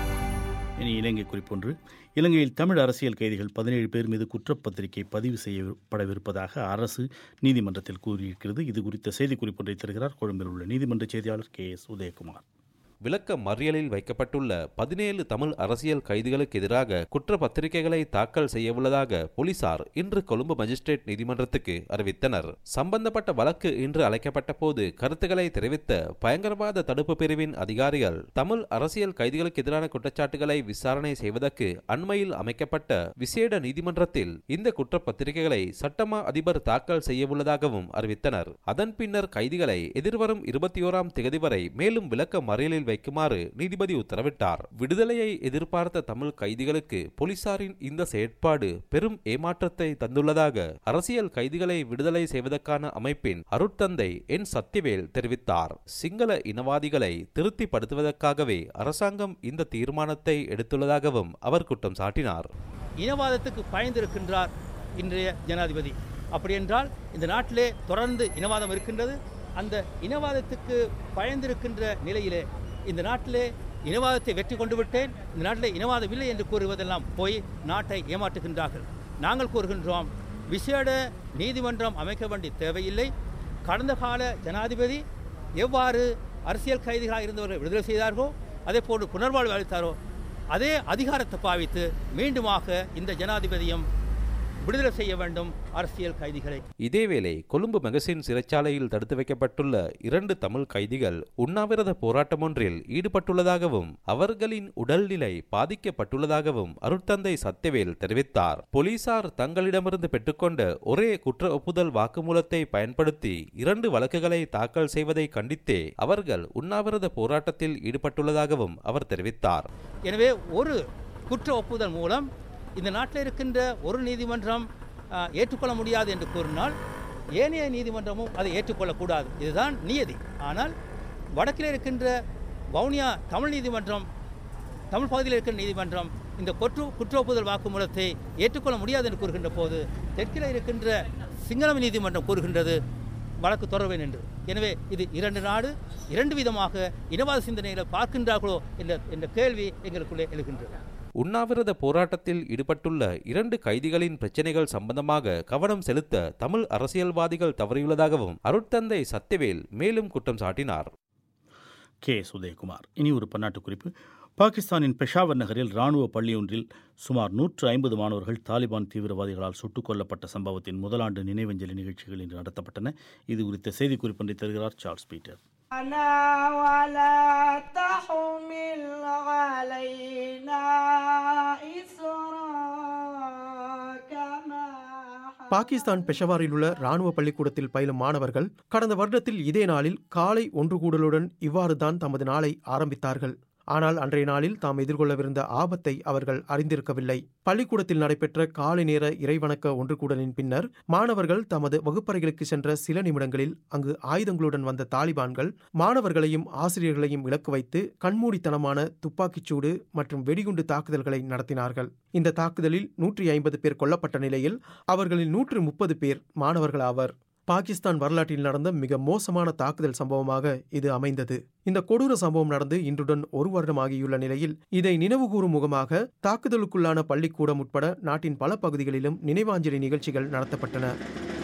இனி இலங்கை குறிப்பொன்று இலங்கையில் தமிழ் அரசியல் கைதிகள் பதினேழு பேர் மீது குற்றப்பத்திரிகை பதிவு செய்யப்படவிருப்பதாக அரசு நீதிமன்றத்தில் கூறியிருக்கிறது இது குறித்த செய்திக்குறிப்பொன்றை தருகிறார் கொழும்பில் உள்ள நீதிமன்ற செய்தியாளர் கே எஸ் உதயகுமார்
விளக்க மறியலில் வைக்கப்பட்டுள்ள பதினேழு தமிழ் அரசியல் கைதிகளுக்கு எதிராக குற்றப்பத்திரிகைகளை தாக்கல் செய்யவுள்ளதாக போலீசார் இன்று கொழும்பு மஜிஸ்ட்ரேட் நீதிமன்றத்துக்கு அறிவித்தனர் சம்பந்தப்பட்ட வழக்கு இன்று அழைக்கப்பட்ட போது கருத்துக்களை தெரிவித்த பயங்கரவாத தடுப்பு பிரிவின் அதிகாரிகள் தமிழ் அரசியல் கைதிகளுக்கு எதிரான குற்றச்சாட்டுகளை விசாரணை செய்வதற்கு அண்மையில் அமைக்கப்பட்ட விசேட நீதிமன்றத்தில் இந்த குற்றப்பத்திரிகைகளை சட்டமா அதிபர் தாக்கல் செய்யவுள்ளதாகவும் அறிவித்தனர் அதன் பின்னர் கைதிகளை எதிர்வரும் இருபத்தி ஓராம் தேதி வரை மேலும் விளக்க மறியலில் வைக்குமாறு நீதிபதி உத்தரவிட்டார் விடுதலையை எதிர்பார்த்த தமிழ் கைதிகளுக்கு போலீசாரின் இந்த செயற்பாடு பெரும் ஏமாற்றத்தை தந்துள்ளதாக அரசியல் கைதிகளை விடுதலை செய்வதற்கான அமைப்பின் அருட்தந்தை என் சத்தியவேல் தெரிவித்தார் சிங்கள இனவாதிகளை திருப்திப்படுத்துவதற்காகவே அரசாங்கம் இந்த தீர்மானத்தை எடுத்துள்ளதாகவும் அவர் குற்றம் சாட்டினார்
இனவாதத்துக்கு பயந்திருக்கின்றார் இன்றைய ஜனாதிபதி அப்படி என்றால் இந்த நாட்டிலே தொடர்ந்து இனவாதம் இருக்கின்றது அந்த இனவாதத்துக்கு பயந்திருக்கின்ற நிலையிலே இந்த நாட்டிலே இனவாதத்தை வெற்றி கொண்டு விட்டேன் இந்த நாட்டிலே இனவாதம் இல்லை என்று கூறுவதெல்லாம் போய் நாட்டை ஏமாற்றுகின்றார்கள் நாங்கள் கூறுகின்றோம் விசேட நீதிமன்றம் அமைக்க வேண்டிய தேவையில்லை கடந்த கால ஜனாதிபதி எவ்வாறு அரசியல் கைதிகளாக இருந்தவர்கள் விடுதலை செய்தார்களோ அதே போன்று புனர்வாழ்வு அளித்தாரோ அதே அதிகாரத்தை பாவித்து மீண்டுமாக இந்த ஜனாதிபதியும் விடுதலை செய்ய வேண்டும் அரசியல் கைதிகளை
இதேவேளை கொழும்பு மெகசின் சிறைச்சாலையில் தடுத்து வைக்கப்பட்டுள்ள இரண்டு தமிழ் கைதிகள் உண்ணாவிரத போராட்டம் ஒன்றில் ஈடுபட்டுள்ளதாகவும் அவர்களின் உடல்நிலை பாதிக்கப்பட்டுள்ளதாகவும் அருட்தந்தை சத்யவேல் தெரிவித்தார் போலீசார் தங்களிடமிருந்து பெற்றுக்கொண்ட ஒரே குற்ற ஒப்புதல் வாக்குமூலத்தை பயன்படுத்தி இரண்டு வழக்குகளை தாக்கல் செய்வதை கண்டித்தே அவர்கள் உண்ணாவிரத போராட்டத்தில் ஈடுபட்டுள்ளதாகவும் அவர் தெரிவித்தார்
எனவே ஒரு குற்ற ஒப்புதல் மூலம் இந்த நாட்டில் இருக்கின்ற ஒரு நீதிமன்றம் ஆ, ஏற்றுக்கொள்ள முடியாது என்று கூறினால் ஏனைய நீதிமன்றமும் அதை ஏற்றுக்கொள்ளக்கூடாது இதுதான் நியதி ஆனால் வடக்கில் இருக்கின்ற வவுனியா தமிழ் நீதிமன்றம் தமிழ் பகுதியில் இருக்கின்ற நீதிமன்றம் இந்த குற்ற குற்ற ஒப்புதல் வாக்குமூலத்தை ஏற்றுக்கொள்ள முடியாது என்று கூறுகின்ற போது தெற்கில் இருக்கின்ற சிங்களம் நீதிமன்றம் கூறுகின்றது வழக்கு தொடர்வேன் என்று எனவே இது இரண்டு நாடு இரண்டு விதமாக இனவாத சிந்தனைகளை பார்க்கின்றார்களோ என்ற என்ற கேள்வி எங்களுக்குள்ளே எழுகின்றது
உண்ணாவிரத போராட்டத்தில் ஈடுபட்டுள்ள இரண்டு கைதிகளின் பிரச்சனைகள் சம்பந்தமாக கவனம் செலுத்த தமிழ் அரசியல்வாதிகள் தவறியுள்ளதாகவும் அருட்தந்தை சத்யவேல் மேலும் குற்றம் சாட்டினார்
கே எஸ் உதயகுமார் இனி ஒரு பன்னாட்டு குறிப்பு பாகிஸ்தானின் பெஷாவர் நகரில் ராணுவ பள்ளியொன்றில் சுமார் நூற்று ஐம்பது மாணவர்கள் தாலிபான் தீவிரவாதிகளால் சுட்டுக் கொல்லப்பட்ட சம்பவத்தின் முதலாண்டு நினைவஞ்சலி நிகழ்ச்சிகள் இன்று நடத்தப்பட்டன இது குறித்த செய்திக்குறிப்பொன்றை தருகிறார் சார்ல்ஸ் பீட்டர்
ولا تحمل علينا إسرا
பாகிஸ்தான் பெஷவாரில் உள்ள ராணுவ பள்ளிக்கூடத்தில் பயிலும் மாணவர்கள் கடந்த வருடத்தில் இதே நாளில் காலை ஒன்று கூடலுடன் இவ்வாறு தான் தமது நாளை ஆரம்பித்தார்கள் ஆனால் அன்றைய நாளில் தாம் எதிர்கொள்ளவிருந்த ஆபத்தை அவர்கள் அறிந்திருக்கவில்லை பள்ளிக்கூடத்தில் நடைபெற்ற காலை நேர இறைவணக்க ஒன்று கூடலின் பின்னர் மாணவர்கள் தமது வகுப்பறைகளுக்கு சென்ற சில நிமிடங்களில் அங்கு ஆயுதங்களுடன் வந்த தாலிபான்கள் மாணவர்களையும் ஆசிரியர்களையும் இலக்கு வைத்து கண்மூடித்தனமான துப்பாக்கிச்சூடு மற்றும் வெடிகுண்டு தாக்குதல்களை நடத்தினார்கள் இந்த தாக்குதலில் நூற்றி ஐம்பது பேர் கொல்லப்பட்ட நிலையில் அவர்களில் நூற்று முப்பது பேர் மாணவர்கள் ஆவர் பாகிஸ்தான் வரலாற்றில் நடந்த மிக மோசமான தாக்குதல் சம்பவமாக இது அமைந்தது இந்த கொடூர சம்பவம் நடந்து இன்றுடன் ஒரு வருடம் ஆகியுள்ள நிலையில் இதை நினைவுகூரும் முகமாக தாக்குதலுக்குள்ளான பள்ளிக்கூடம் உட்பட நாட்டின் பல பகுதிகளிலும் நினைவாஞ்சலி நிகழ்ச்சிகள் நடத்தப்பட்டன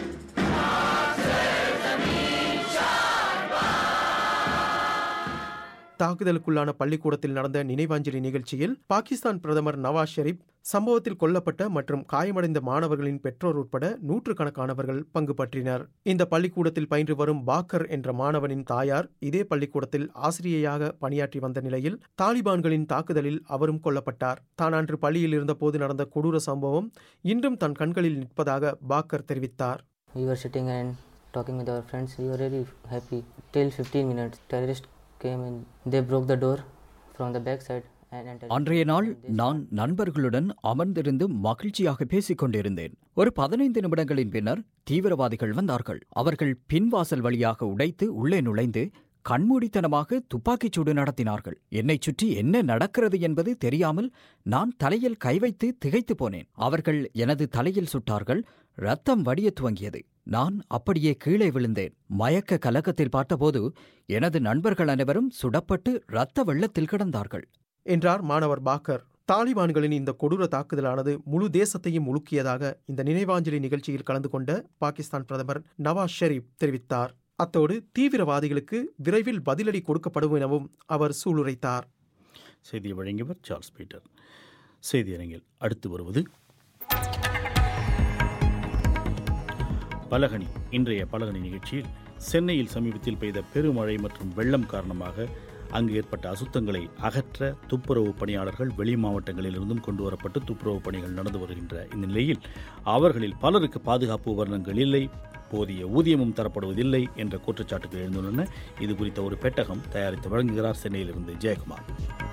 தாக்குதலுக்குள்ளான பள்ளிக்கூடத்தில் நடந்த நினைவாஞ்சலி நிகழ்ச்சியில் பாகிஸ்தான் பிரதமர் நவாஸ் ஷெரீப் சம்பவத்தில் கொல்லப்பட்ட மற்றும் காயமடைந்த மாணவர்களின் பெற்றோர் உட்பட நூற்றுக்கணக்கானவர்கள் பங்கு பற்றினர் இந்த பள்ளிக்கூடத்தில் பயின்று வரும் பாக்கர் என்ற மாணவனின் தாயார் இதே பள்ளிக்கூடத்தில் ஆசிரியையாக பணியாற்றி வந்த நிலையில் தாலிபான்களின் தாக்குதலில் அவரும் கொல்லப்பட்டார் தான் அன்று பள்ளியில் இருந்தபோது நடந்த கொடூர சம்பவம் இன்றும் தன் கண்களில் நிற்பதாக பாக்கர் தெரிவித்தார்
We were sitting and talking with our friends. We were really happy. Till 15 minutes, terrorists came in. They broke the door from the back side and entered.
அன்றைய நாள் நான் நண்பர்களுடன் அமர்ந்திருந்து மகிழ்ச்சியாக பேசிக் கொண்டிருந்தேன் ஒரு பதினைந்து நிமிடங்களின் பின்னர் தீவிரவாதிகள் வந்தார்கள் அவர்கள் பின்வாசல் வழியாக உடைத்து உள்ளே நுழைந்து கண்மூடித்தனமாக துப்பாக்கிச்சூடு நடத்தினார்கள் என்னைச் சுற்றி என்ன நடக்கிறது என்பது தெரியாமல் நான் தலையில் கை வைத்து திகைத்து போனேன் அவர்கள் எனது தலையில் சுட்டார்கள் ரத்தம் வடிய துவங்கியது நான் அப்படியே கீழே விழுந்தேன் மயக்க கலக்கத்தில் பார்த்தபோது எனது நண்பர்கள் அனைவரும் சுடப்பட்டு இரத்த வெள்ளத்தில் கிடந்தார்கள்
என்றார் மாணவர் பாக்கர் தாலிபான்களின் இந்த கொடூர தாக்குதலானது முழு தேசத்தையும் உலுக்கியதாக இந்த நினைவாஞ்சலி நிகழ்ச்சியில் கலந்து கொண்ட பாகிஸ்தான் பிரதமர் நவாஸ் ஷெரீப் தெரிவித்தார் அத்தோடு தீவிரவாதிகளுக்கு விரைவில் பதிலடி கொடுக்கப்படும் எனவும் அவர் சூளுரைத்தார்
செய்தியை வழங்கியவர் சார்ல்ஸ் பீட்டர் செய்தியரங்கில் அடுத்து வருவது பலகனி இன்றைய பலகனி நிகழ்ச்சியில் சென்னையில் சமீபத்தில் பெய்த பெருமழை மற்றும் வெள்ளம் காரணமாக அங்கு ஏற்பட்ட அசுத்தங்களை அகற்ற துப்புரவு பணியாளர்கள் வெளி மாவட்டங்களிலிருந்தும் கொண்டு வரப்பட்டு துப்புரவு பணிகள் நடந்து வருகின்ற இந்த நிலையில் அவர்களில் பலருக்கு பாதுகாப்பு உபகரணங்கள் இல்லை போதிய ஊதியமும் தரப்படுவதில்லை என்ற குற்றச்சாட்டுகள் எழுந்துள்ளன இது குறித்த ஒரு பெட்டகம் தயாரித்து வழங்குகிறார் சென்னையிலிருந்து ஜெயக்குமார்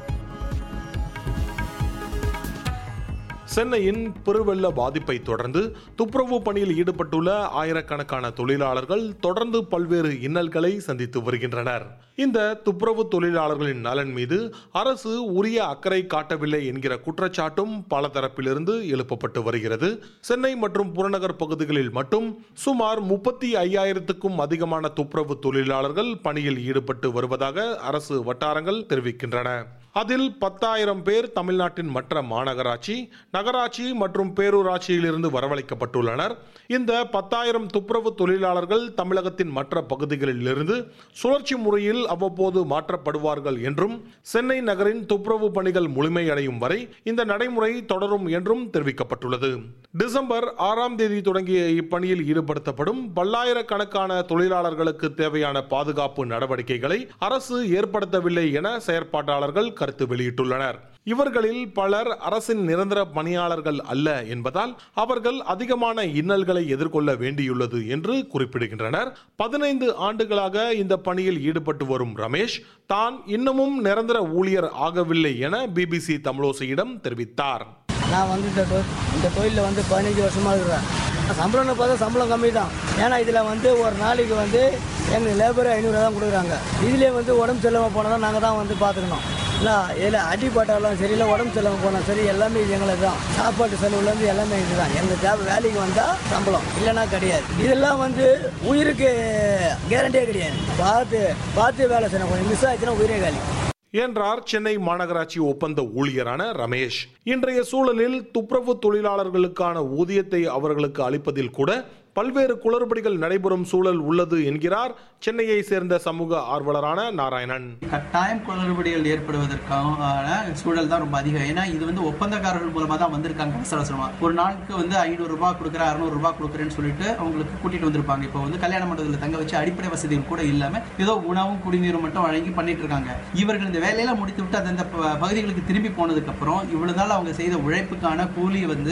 சென்னையின் பெருவெள்ள பாதிப்பை தொடர்ந்து துப்புரவு பணியில் ஈடுபட்டுள்ள ஆயிரக்கணக்கான தொழிலாளர்கள் தொடர்ந்து பல்வேறு இன்னல்களை சந்தித்து வருகின்றனர் இந்த துப்புரவு தொழிலாளர்களின் நலன் மீது அரசு உரிய அக்கறை காட்டவில்லை என்கிற குற்றச்சாட்டும் பல தரப்பிலிருந்து எழுப்பப்பட்டு வருகிறது சென்னை மற்றும் புறநகர் பகுதிகளில் மட்டும் சுமார் முப்பத்தி ஐயாயிரத்துக்கும் அதிகமான துப்புரவு தொழிலாளர்கள் பணியில் ஈடுபட்டு வருவதாக அரசு வட்டாரங்கள் தெரிவிக்கின்றன அதில் பத்தாயிரம் பேர் தமிழ்நாட்டின் மற்ற மாநகராட்சி நகராட்சி மற்றும் பேரூராட்சியிலிருந்து வரவழைக்கப்பட்டுள்ளனர் இந்த பத்தாயிரம் துப்புரவு தொழிலாளர்கள் தமிழகத்தின் மற்ற பகுதிகளிலிருந்து சுழற்சி முறையில் அவ்வப்போது மாற்றப்படுவார்கள் என்றும் சென்னை நகரின் துப்புரவு பணிகள் முழுமையடையும் வரை இந்த நடைமுறை தொடரும் என்றும் தெரிவிக்கப்பட்டுள்ளது டிசம்பர் ஆறாம் தேதி தொடங்கிய இப்பணியில் ஈடுபடுத்தப்படும் பல்லாயிரக்கணக்கான தொழிலாளர்களுக்கு தேவையான பாதுகாப்பு நடவடிக்கைகளை அரசு ஏற்படுத்தவில்லை என செயற்பாட்டாளர்கள் கருத்து வெளியிட்டுள்ளனர் இவர்களில் பலர் அரசின் நிரந்தர பணியாளர்கள் அல்ல என்பதால் அவர்கள் அதிகமான இன்னல்களை எதிர்கொள்ள வேண்டியுள்ளது என்று குறிப்பிடுகின்றனர் பதினைந்து ஆண்டுகளாக இந்த பணியில் ஈடுபட்டு வரும் ரமேஷ் தான் இன்னமும் நிரந்தர ஊழியர் ஆகவில்லை என பிபிசி தமிழோசையிடம் தெரிவித்தார்
நான் வந்து இந்த தொ இந்த தொழிலில் வந்து பதினஞ்சு வருஷமாக இருக்கிறேன் சம்பளம்னு பார்த்தா சம்பளம் கம்மி தான் ஏன்னா இதில் வந்து ஒரு நாளைக்கு வந்து எங்களுக்கு லேபர் ஐநூறுரூவா தான் கொடுக்குறாங்க இதுலேயே வந்து உடம்பு சரியில்லாமல் போனால் தான் நாங்கள் தான் வந்து பார்த்துக்கணும் இல்லை இதில் அடிப்பட்டாலும் சரி இல்லை உடம்பு சரியில்லாமல் போனால் சரி எல்லாமே இது எங்களுக்கு தான் சாப்பாட்டு செலவுலேருந்து எல்லாமே இதுதான் எங்களுக்கு தேவை வேலைக்கு வந்தால் சம்பளம் இல்லைன்னா கிடையாது இதெல்லாம் வந்து உயிருக்கு கேரண்டியே கிடையாது பார்த்து பார்த்து வேலை செய்யணும் கொஞ்சம் மிஸ் ஆச்சுன்னா உயிரே காலி
என்றார் சென்னை மாநகராட்சி ஒப்பந்த ஊழியரான ரமேஷ் இன்றைய சூழலில் துப்புரவு தொழிலாளர்களுக்கான ஊதியத்தை அவர்களுக்கு அளிப்பதில் கூட பல்வேறு குளறுபடிகள் நடைபெறும் சூழல் உள்ளது என்கிறார் சென்னையை சேர்ந்த சமூக ஆர்வலரான நாராயணன்
கட்டாயம் குளறுபடிகள் ஏற்படுவதற்கான சூழல் தான் ரொம்ப அதிகம் ஏன்னா இது வந்து ஒப்பந்தக்காரர்கள் மூலமா தான் வந்திருக்காங்க அவசர அவசரமா ஒரு நாளுக்கு வந்து ஐநூறு ரூபாய் கொடுக்குறேன் அறுநூறு ரூபாய் கொடுக்குறேன்னு சொல்லிட்டு அவங்களுக்கு கூட்டிட்டு வந்திருப்பாங்க இப்போ வந்து கல்யாண மண்டபத்தில் தங்க வச்சு அடிப்படை வசதிகள் கூட இல்லாம ஏதோ உணவும் குடிநீரும் மட்டும் வழங்கி பண்ணிட்டு இருக்காங்க இவர்கள் இந்த வேலையெல்லாம் முடித்து விட்டு அந்தந்த ப- பகுதிகளுக்கு திரும்பி போனதுக்கு அப்புறம் இவ்வளவு நாள் அவங்க செய்த உழைப்புக்கான கூலி வந்து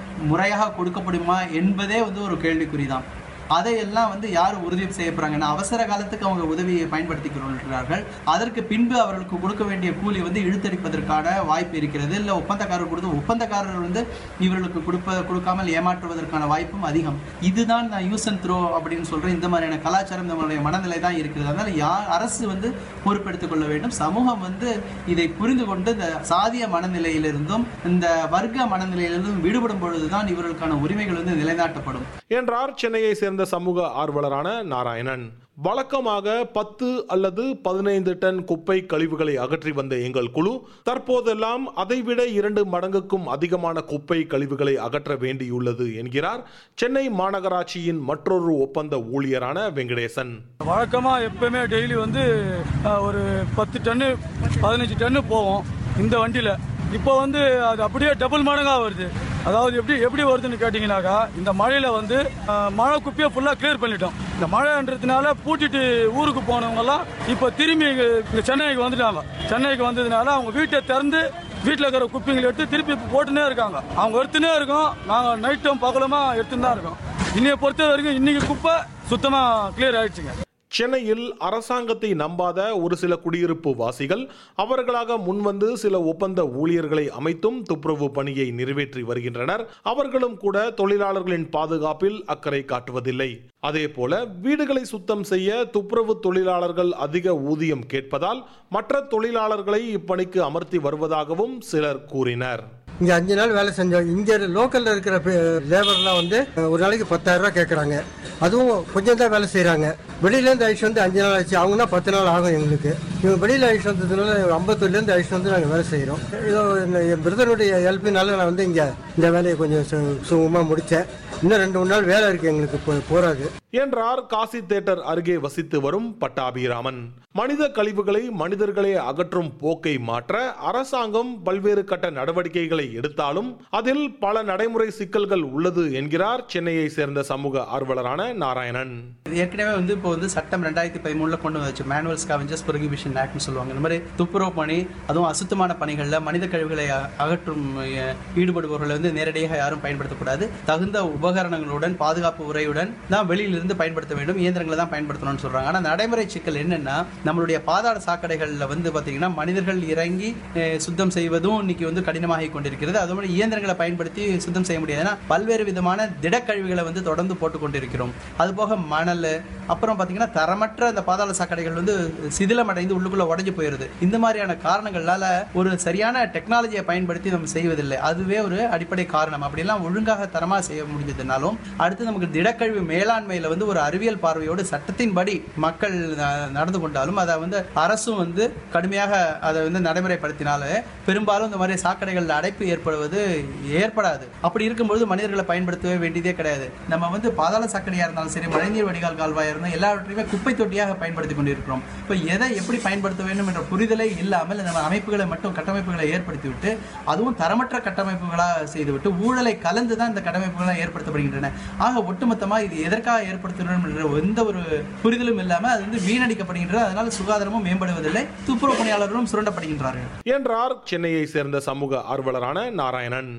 முறையாக கொடுக்கப்படுமா என்பதே வந்து ஒரு கேள்விக்குறிதான் அதையெல்லாம் வந்து யார் உறுதி செய்ய போறாங்கன்னா அவசர காலத்துக்கு அவங்க உதவியை பயன்படுத்திக் கொள்கிறார்கள் அதற்கு பின்பு அவர்களுக்கு கொடுக்க வேண்டிய கூலி வந்து இழுத்தடிப்பதற்கான வாய்ப்பு இருக்கிறது இல்லை ஒப்பந்தக்காரர் கொடுத்து ஒப்பந்தக்காரர் வந்து இவர்களுக்கு கொடுப்ப கொடுக்காமல் ஏமாற்றுவதற்கான வாய்ப்பும் அதிகம் இதுதான் நான் யூஸ் அண்ட் த்ரோ அப்படின்னு சொல்றேன் இந்த மாதிரியான கலாச்சாரம் இந்த மாதிரியான மனநிலை தான் இருக்கிறது அதனால யார் அரசு வந்து பொறுப்பெடுத்துக் கொள்ள வேண்டும் சமூகம் வந்து இதை புரிந்து கொண்டு இந்த சாதிய மனநிலையிலிருந்தும் இந்த வர்க்க மனநிலையிலிருந்தும் விடுபடும் பொழுதுதான் இவர்களுக்கான உரிமைகள் வந்து நிலைநாட்டப்படும்
என்றார் சென்னையை சேர்ந்த சமூக ஆர்வலரான நாராயணன் வழக்கமாக பத்து அல்லது பதினைந்து டன் குப்பை கழிவுகளை அகற்றி வந்த எங்கள் குழு தற்போதெல்லாம் அதைவிட இரண்டு மடங்குக்கும் அதிகமான குப்பை கழிவுகளை அகற்ற வேண்டியுள்ளது என்கிறார் சென்னை மாநகராட்சியின் மற்றொரு ஒப்பந்த ஊழியரான வெங்கடேசன்
வழக்கமாக எப்பவுமே டெய்லி வந்து அஹ், ஒரு பத்து டன்னு பதினஞ்சு டன்னு போவோம் இந்த வண்டியில் இப்போ வந்து அது அப்படியே டபுள் மடங்காக வருது அதாவது எப்படி எப்படி வருதுன்னு கேட்டிங்கனாக்கா இந்த மழையில் வந்து அஹ், மழை குப்பையை ஃபுல்லாக கிளியர் பண்ணிட்டோம் இந்த மழைன்றதுனால பூட்டிட்டு ஊருக்கு போனவங்கெல்லாம் இப்போ திரும்பி இங்கே இங்கே சென்னைக்கு வந்துட்டாங்க சென்னைக்கு வந்ததுனால அவங்க வீட்டை திறந்து வீட்டில் இருக்கிற குப்பைங்களை எடுத்து திருப்பி இப்போ போட்டுனே இருக்காங்க அவங்க எடுத்துனே இருக்கோம் நாங்கள் நைட்டும் பகலுமா எடுத்துன்னு தான் இருக்கோம் இன்னைய பொறுத்த வரைக்கும் இன்னைக்கு குப்பை சுத்தமாக கிளியர் ஆயிடுச்சுங்க
சென்னையில் அரசாங்கத்தை நம்பாத ஒரு சில குடியிருப்பு வாசிகள் அவர்களாக முன்வந்து சில ஒப்பந்த ஊழியர்களை அமைத்தும் துப்புரவு பணியை நிறைவேற்றி வருகின்றனர் அவர்களும் கூட தொழிலாளர்களின் பாதுகாப்பில் அக்கறை காட்டுவதில்லை அதே போல வீடுகளை சுத்தம் செய்ய துப்புரவு தொழிலாளர்கள் அதிக ஊதியம் கேட்பதால் மற்ற தொழிலாளர்களை இப்பணிக்கு அமர்த்தி வருவதாகவும் சிலர் கூறினர்
இங்கே அஞ்சு நாள் வேலை செஞ்சோம் இங்கே லோக்கலில் இருக்கிற லேபர்லாம் வந்து அஹ், ஒரு நாளைக்கு பத்தாயிரம் ரூபாய் கேட்குறாங்க அதுவும் கொஞ்சம் தான் வேலை செய்கிறாங்க வெளியிலேருந்து அழிச்சு வந்து அஞ்சு நாள் ஆச்சு அவங்கன்னா பத்து நாள் ஆகும் எங்களுக்கு இவங்க வெளியில் அழிச்சு வந்ததுனால ஐம்பத்தூர்லேருந்து அழிச்சு வந்து நாங்கள் வேலை செய்கிறோம் இதோ இந்த என் பிரதருடைய ஹெல்ப்பினால நான் வந்து இங்கே இந்த வேலையை கொஞ்சம் சு- சுகமாக முடித்தேன் இன்னும் ரெண்டு மூணு நாள் வேலை இருக்குது எங்களுக்கு இப்போ போகாது
என்றார் காசி தேட்டர் அருகே வசித்து வரும் பட்டாபிராமன் மனித கழிவுகளை மனிதர்களே அகற்றும் போக்கை மாற்ற அரசாங்கம் பல்வேறு கட்ட நடவடிக்கைகளை எடுத்தாலும் அதில் பல நடைமுறை சிக்கல்கள் உள்ளது என்கிறார் சென்னையை சேர்ந்த சமூக ஆர்வலரான நாராயணன்
ஏற்கனவே வந்து இப்போ வந்து சட்டம் ரெண்டாயிரத்தி பதிமூணுல கொண்டு வந்துச்சு மேனுவல் ஸ்காவெஞ்சர்ஸ் ப்ரொகிபிஷன் ஆக்ட்னு சொல்லுவாங்க இந்த மாதிரி துப்புரவு பணி அதுவும் அசுத்தமான பணிகளில் மனித கழிவுகளை அ- அகற்றும் அஹ், ஈடுபடுபவர்களை வந்து நேரடியாக யாரும் பயன்படுத்தக்கூடாது தகுந்த உபகரணங்களுடன் பாதுகாப்பு உரையுடன் தான் வெளியிலிருந்து பயன்படுத்த வேண்டும் இயந்திரங்களை தான் பயன்படுத்தணும்னு சொல்றாங்க ஆனால் நடைமுறை சிக்கல் என்னன்னா நம்மளுடைய பாதாள சாக்கடைகளில் வந்து பார்த்தீங்கன்னா மனிதர்கள் இறங்கி அஹ், சுத்தம் செய்வதும் இன்னைக்கு வந்து கடினமாகி கொண்டிருக்கிறது அது மாதிரி இயந்திரங்களை பயன்படுத்தி சுத்தம் செய்ய முடியாது ஏன்னா பல்வேறு விதமான திடக்கழிவுகளை வந்து தொடர்ந்து போட்டு கொண்டிருக்கிறோம் அது போக மணல் அப்புறம் பார்த்தீங்கன்னா தரமற்ற அந்த பாதாள சாக்கடைகள் வந்து சிதிலமடைந்து உள்ளுக்குள்ள உடைஞ்சு போயிருது இந்த மாதிரியான காரணங்களால ஒரு சரியான டெக்னாலஜியை பயன்படுத்தி நம்ம செய்வதில்லை அதுவே ஒரு அடிப்படை காரணம் அப்படிலாம் ஒழுங்காக தரமாக செய்ய முடிஞ்சதுனாலும் அடுத்து நமக்கு திடக்கழிவு மேலாண்மையில் வந்து ஒரு அறிவியல் பார்வையோடு சட்டத்தின்படி மக்கள் அஹ், நடந்து கொண்டாலும் அதை வந்து அரசும் வந்து கடுமையாக அதை வந்து நடைமுறைப்படுத்தினாலே பெரும்பாலும் இந்த மாதிரி சாக்கடைகளில் அடைப்பு ஏற்படுவது ஏற்படாது அப்படி இருக்கும்போது மனிதர்களை பயன்படுத்தவே வேண்டியதே கிடையாது நம்ம வந்து பாதாள சாக்கடையாக இருந்தாலும் சரி மழைநீர் வடிகால் கால்வாயாக இருந்தால் எல்லாவற்றையுமே குப்பை தொட்டியாக பயன்படுத்தி கொண்டிருக்கிறோம் இப்போ எதை எப்படி பயன்படுத்த வேண்டும் என்ற புரிதலே இல்லாமல் நம்ம அமைப்புகளை மட்டும் கட்டமைப்புகளை ஏற்படுத்தி விட்டு அதுவும் தரமற்ற கட்டமைப்புகளாக செய்துவிட்டு ஊழலை கலந்து தான் இந்த கட்டமைப்புகளை ஏற்படுத்தப்படுகின்றன ஆக ஒட்டுமொத்தமாக இது எதற்காக ஏற்படுத்தணும் என்ற எந்த ஒரு புரிதலும் இல்லாமல் அது வந்து வீணடிக்கப்படுகின்றது அதனால் சுகாதாரமும் மேம்படுவதில்லை துப்புரவு பணியாளர்களும் சுரண்டப்படுகின்றார்கள்
என்றார் சென்னையை சேர்ந்த சமூக ஆர்வலரான நாராயணன்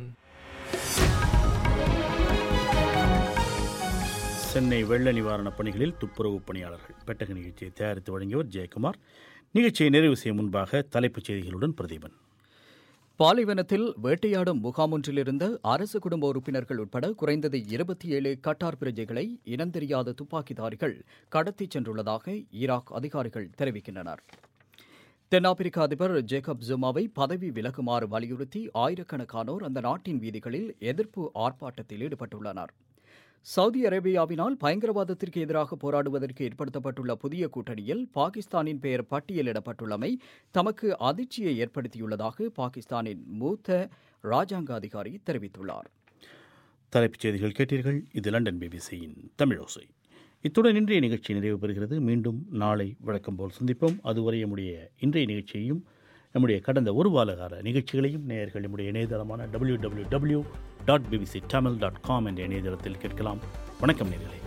சென்னை வெள்ள நிவாரணப் பணிகளில் துப்புரவு பணியாளர்கள் பெட்டக நிகழ்ச்சியை தயாரித்து வழங்கியவர் ஜெயக்குமார் நிகழ்ச்சியை நிறைவு செய்யும் முன்பாக தலைப்புச் செய்திகளுடன் பிரதீபன்
பாலைவனத்தில் வேட்டையாடும் முகாமொன்றிலிருந்த அரசு குடும்ப உறுப்பினர்கள் உட்பட குறைந்தது இருபத்தி ஏழு கட்டார் பிரஜைகளை இனந்தெரியாத துப்பாக்கிதாரிகள் கடத்திச் சென்றுள்ளதாக ஈராக் அதிகாரிகள் தெரிவிக்கின்றனர் தென்னாப்பிரிக்க அதிபர் ஜேக்கப் ஜுமாவை பதவி விலகுமாறு வலியுறுத்தி ஆயிரக்கணக்கானோர் அந்த நாட்டின் வீதிகளில் எதிர்ப்பு ஆர்ப்பாட்டத்தில் ஈடுபட்டுள்ளனர் சவுதி அரேபியாவினால் பயங்கரவாதத்திற்கு எதிராக போராடுவதற்கு ஏற்படுத்தப்பட்டுள்ள புதிய கூட்டணியில் பாகிஸ்தானின் பெயர் பட்டியலிடப்பட்டுள்ளமை தமக்கு அதிர்ச்சியை ஏற்படுத்தியுள்ளதாக பாகிஸ்தானின் மூத்த ராஜாங்க அதிகாரி தெரிவித்துள்ளார்
தலைப்புச் செய்திகள் கேட்டீர்கள் இது லண்டன் பிபிசியின் தமிழோசை இத்துடன் இன்றைய நிகழ்ச்சி நிறைவு பெறுகிறது மீண்டும் நாளை வழக்கம் போல் சந்திப்போம் அதுவரை நம்முடைய இன்றைய நிகழ்ச்சியையும் நம்முடைய கடந்த ஒரு வார கால நிகழ்ச்சிகளையும் நேயர்கள் நம்முடைய இணையதளமான W W W dot BBC Tamil dot com என்ற இணையதளத்தில் கேட்கலாம் வணக்கம் நேர்களே